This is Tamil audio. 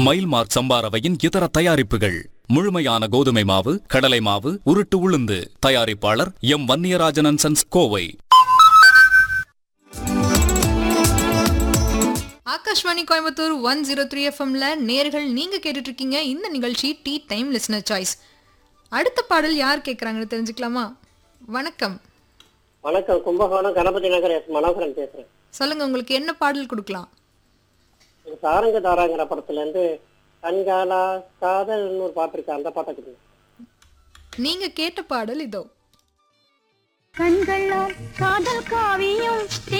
மைல்மார்க் சம்பா ரவையின் இதர தயாரிப்புகள் முழுமையான கோதுமை மாவு கடலை மாவு உருட்டு உளுந்து தயாரிப்பாளர் M Vanniyarajan sons Kovai Akashvani Coimbatore one zero three எஃப்எம்ல நேர்கள் நீங்க கேட்டுட்டு இருக்கீங்க இந்த நிகழ்ச்சி டீ டைம் லிஸ்னர் சாய்ஸ் அடுத்த பாடல் யார் கேட்குறாங்கன்னு தெரிஞ்சுக்கலாமா வணக்கம் வணக்கம் கும்பகோணம் கணபதி நகர் எஸ் மனோகரன் பேசுறேன் சொல்லுங்க உங்களுக்கு என்ன பாடல் கொடுக்கலாம் இது சாரங்க தாராங்கிற படத்துல இருந்து கண்காலா காதல்னு ஒரு பாட்டு இருக்கு அந்த பாட்டை கொடுங்க நீங்க கேட்ட பாடல் இதோ கண்களால் காதல் காவியம்